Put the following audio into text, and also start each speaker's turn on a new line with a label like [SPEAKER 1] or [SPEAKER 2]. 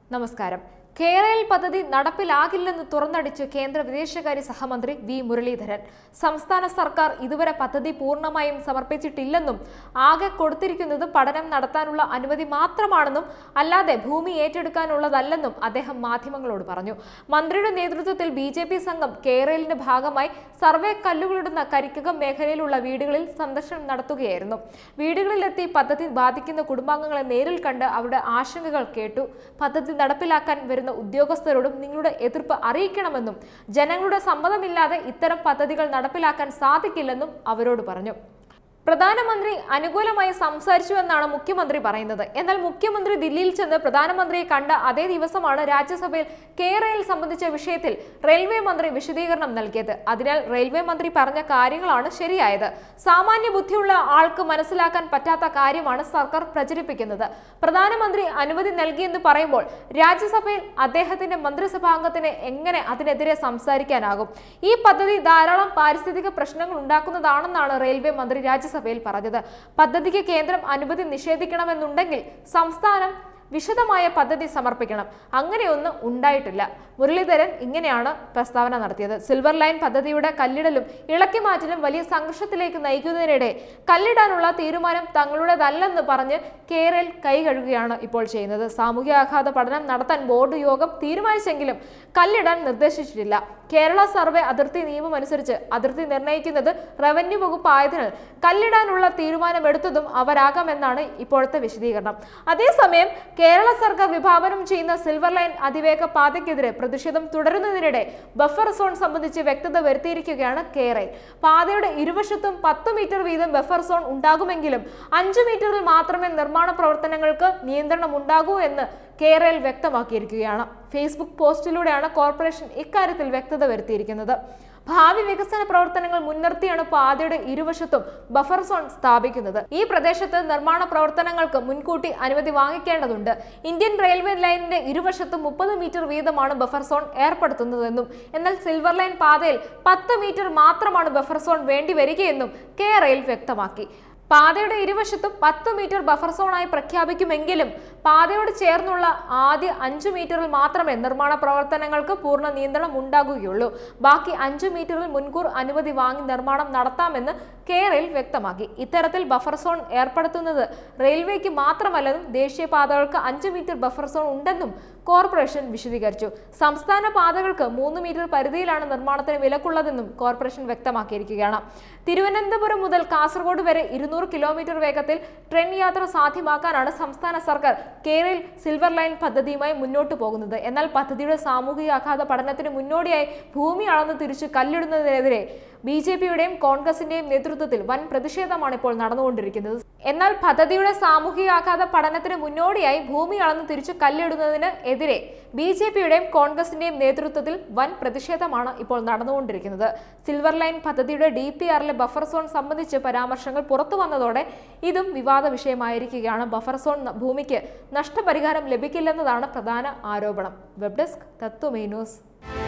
[SPEAKER 1] നമസ്കാരം കേരള പദ്ധതി നടപ്പിലാകില്ലെന്ന് തുറന്നടിച്ച് കേന്ദ്ര വിദേശകാര്യ സഹമന്ത്രി വി മുരളീധരൻ സംസ്ഥാന സർക്കാർ ഇതുവരെ പദ്ധതി പൂർണ്ണമായും സമർപ്പിച്ചിട്ടില്ലെന്നും ആകെ കൊടുത്തിരിക്കുന്നത് പഠനം നടത്താനുള്ള അനുമതി മാത്രമാണെന്നും അല്ലാതെ ഭൂമി ഏറ്റെടുക്കാനുള്ളതല്ലെന്നും അദ്ദേഹം മാധ്യമങ്ങളോട് പറഞ്ഞു മന്ത്രിയുടെ നേതൃത്വത്തിൽ ബി ജെ പി സംഘം കേരളിന്റെ ഭാഗമായി സർവേ കല്ലുകളിടുന്ന കരിക്കകം മേഖലയിലുള്ള വീടുകളിൽ സന്ദർശനം നടത്തുകയായിരുന്നു വീടുകളിലെത്തി പദ്ധതി ബാധിക്കുന്ന കുടുംബാംഗങ്ങളെ നേരിൽ കണ്ട് അവരുടെ ആശങ്കകൾ കേട്ടു പദ്ധതി നടപ്പിലാക്കാൻ വരുന്ന ഉദ്യോഗസ്ഥരോടും നിങ്ങളുടെ എതിർപ്പ് അറിയിക്കണമെന്നും ജനങ്ങളുടെ സമ്മതമില്ലാതെ ഇത്തരം പദ്ധതികൾ നടപ്പിലാക്കാൻ സാധിക്കില്ലെന്നും അവരോട് പറഞ്ഞു പ്രധാനമന്ത്രി അനുകൂലമായി സംസാരിച്ചുവെന്നാണ് മുഖ്യമന്ത്രി പറയുന്നത് എന്നാൽ മുഖ്യമന്ത്രി ദില്ലിയിൽ ചെന്ന് പ്രധാനമന്ത്രിയെ കണ്ട അതേ ദിവസമാണ് രാജ്യസഭയിൽ കേരളയിൽ സംബന്ധിച്ച വിഷയത്തിൽ റെയിൽവേ മന്ത്രി വിശദീകരണം നൽകിയത് അതിനാൽ റെയിൽവേ മന്ത്രി പറഞ്ഞ കാര്യങ്ങളാണ് ശരിയായത് സാമാന്യ ബുദ്ധിയുള്ള ആൾക്ക് മനസ്സിലാക്കാൻ പറ്റാത്ത കാര്യമാണ് സർക്കാർ പ്രചരിപ്പിക്കുന്നത് പ്രധാനമന്ത്രി അനുമതി നൽകിയെന്ന് പറയുമ്പോൾ രാജ്യസഭയിൽ അദ്ദേഹത്തിന്റെ മന്ത്രിസഭാംഗത്തിന് എങ്ങനെ അതിനെതിരെ സംസാരിക്കാനാകും ഈ പദ്ധതി ധാരാളം പാരിസ്ഥിതിക പ്രശ്നങ്ങൾ ഉണ്ടാക്കുന്നതാണെന്നാണ് റെയിൽവേ മന്ത്രി രാജ്യസഭയിൽ പറഞ്ഞത് പദ്ധതിക്ക് കേന്ദ്രം അനുമതി നിഷേധിക്കണമെന്നുണ്ടെങ്കിൽ സംസ്ഥാനം വിശദമായ പദ്ധതി സമർപ്പിക്കണം അങ്ങനെയൊന്നും ഉണ്ടായിട്ടില്ല മുരളീധരൻ ഇങ്ങനെയാണ് പ്രസ്താവന നടത്തിയത് സിൽവർ ലൈൻ പദ്ധതിയുടെ കല്ലിടലും ഇളക്കി മാറ്റലും വലിയ സംഘർഷത്തിലേക്ക് നയിക്കുന്നതിനിടെ കല്ലിടാനുള്ള തീരുമാനം തങ്ങളുടേതല്ലെന്ന് പറഞ്ഞ് കേരൾ കൈ കഴുകുകയാണ് ഇപ്പോൾ ചെയ്യുന്നത് സാമൂഹ്യാഘാത പഠനം നടത്താൻ ബോർഡ് യോഗം തീരുമാനിച്ചെങ്കിലും കല്ലിടാൻ നിർദ്ദേശിച്ചിട്ടില്ല കേരള സർവേ അതിർത്തി നിയമം അനുസരിച്ച് അതിർത്തി നിർണ്ണയിക്കുന്നത് റവന്യൂ വകുപ്പ് ആയതിനാൽ കല്ലിടാനുള്ള തീരുമാനമെടുത്തതും അവരാകാമെന്നാണ് ഇപ്പോഴത്തെ വിശദീകരണം അതേസമയം കേരള സർക്കാർ വിഭാവനം ചെയ്യുന്ന സിൽവർ ലൈൻ അതിവേഗ പാതയ്ക്കെതിരെ പ്രതിഷേധം തുടരുന്നതിനിടെ ബഫർ സോൺ സംബന്ധിച്ച് വ്യക്തത വരുത്തിയിരിക്കുകയാണ് കേരൾ പാതയുടെ ഇരുവശത്തും പത്ത് മീറ്റർ വീതം ബഫർ സോൺ ഉണ്ടാകുമെങ്കിലും അഞ്ചു മീറ്ററിൽ മാത്രമേ നിർമ്മാണ പ്രവർത്തനങ്ങൾക്ക് നിയന്ത്രണം ഉണ്ടാകൂ എന്ന് കേരൾ വ്യക്തമാക്കിയിരിക്കുകയാണ് ഫേസ്ബുക്ക് പോസ്റ്റിലൂടെയാണ് കോർപ്പറേഷൻ ഇക്കാര്യത്തിൽ വ്യക്തത വരുത്തിയിരിക്കുന്നത് ഭാവി വികസന പ്രവർത്തനങ്ങൾ മുൻനിർത്തിയാണ് പാതയുടെ ഇരുവശത്തും ബഫർ സോൺ സ്ഥാപിക്കുന്നത് ഈ പ്രദേശത്ത് നിർമ്മാണ പ്രവർത്തനങ്ങൾക്ക് മുൻകൂട്ടി അനുമതി വാങ്ങിക്കേണ്ടതുണ്ട് ഇന്ത്യൻ റെയിൽവേ ലൈനിന്റെ ഇരുവശത്തും മുപ്പത് മീറ്റർ വീതമാണ് ബഫർ സോൺ ഏർപ്പെടുത്തുന്നതെന്നും എന്നാൽ സിൽവർ ലൈൻ പാതയിൽ പത്ത് മീറ്റർ മാത്രമാണ് ബഫർ സോൺ വേണ്ടി വരികയെന്നും കെ റെയിൽ വ്യക്തമാക്കി പാതയുടെ ഇരുവശത്തും പത്ത് മീറ്റർ ബഫർ സോണായി പ്രഖ്യാപിക്കുമെങ്കിലും പാതയോട് ചേർന്നുള്ള ആദ്യ അഞ്ചു മീറ്ററിൽ മാത്രമേ നിർമ്മാണ പ്രവർത്തനങ്ങൾക്ക് പൂർണ്ണ നിയന്ത്രണം ഉണ്ടാകുകയുള്ളൂ ബാക്കി അഞ്ചു മീറ്ററിൽ മുൻകൂർ അനുമതി വാങ്ങി നിർമ്മാണം നടത്താമെന്ന് കെ റെയിൽ വ്യക്തമാക്കി ഇത്തരത്തിൽ ബഫർ സോൺ ഏർപ്പെടുത്തുന്നത് റെയിൽവേക്ക് മാത്രമല്ലെന്നും ദേശീയപാതകൾക്ക് അഞ്ച് മീറ്റർ ബഫർ സോൺ ഉണ്ടെന്നും കോർപ്പറേഷൻ വിശദീകരിച്ചു സംസ്ഥാന പാതകൾക്ക് മൂന്ന് മീറ്റർ പരിധിയിലാണ് നിർമ്മാണത്തിന് വിലക്കുള്ളതെന്നും കോർപ്പറേഷൻ വ്യക്തമാക്കിയിരിക്കുകയാണ് തിരുവനന്തപുരം മുതൽ കാസർഗോഡ് വരെ ഇരുന്നൂറ് കിലോമീറ്റർ വേഗത്തിൽ ട്രെയിൻ യാത്ര സാധ്യമാക്കാനാണ് സംസ്ഥാന സർക്കാർ കേരള സിൽവർ ലൈൻ പദ്ധതിയുമായി മുന്നോട്ട് പോകുന്നത് എന്നാൽ പദ്ധതിയുടെ സാമൂഹിക ആഘാത പഠനത്തിന് മുന്നോടിയായി ഭൂമി അളന്ന് തിരിച്ച് കല്ലിടുന്നതിനെതിരെ ബി ജെ പിയുടെയും കോൺഗ്രസിന്റെയും നേതൃത്വത്തിൽ വൻ പ്രതിഷേധമാണ് ഇപ്പോൾ നടന്നുകൊണ്ടിരിക്കുന്നത് എന്നാൽ പദ്ധതിയുടെ സാമൂഹികാഘാത പഠനത്തിന് മുന്നോടിയായി ഭൂമി അളന്ന് തിരിച്ചു കല്ലിടുന്നതിന് എതിരെ ബി ജെ പിയുടെയും കോൺഗ്രസിന്റെയും നേതൃത്വത്തിൽ വൻ പ്രതിഷേധമാണ് ഇപ്പോൾ നടന്നുകൊണ്ടിരിക്കുന്നത് സിൽവർ ലൈൻ പദ്ധതിയുടെ ഡി പി ആറിലെ ബഫർ സോൺ സംബന്ധിച്ച് പരാമർശങ്ങൾ പുറത്തു വന്നതോടെ ഇതും വിവാദ വിഷയമായിരിക്കുകയാണ് ബഫർ സോൺ ഭൂമിക്ക് നഷ്ടപരിഹാരം ലഭിക്കില്ലെന്നതാണ് പ്രധാന ആരോപണം വെബ് ഡെസ്ക് തത്വമേ ന്യൂസ്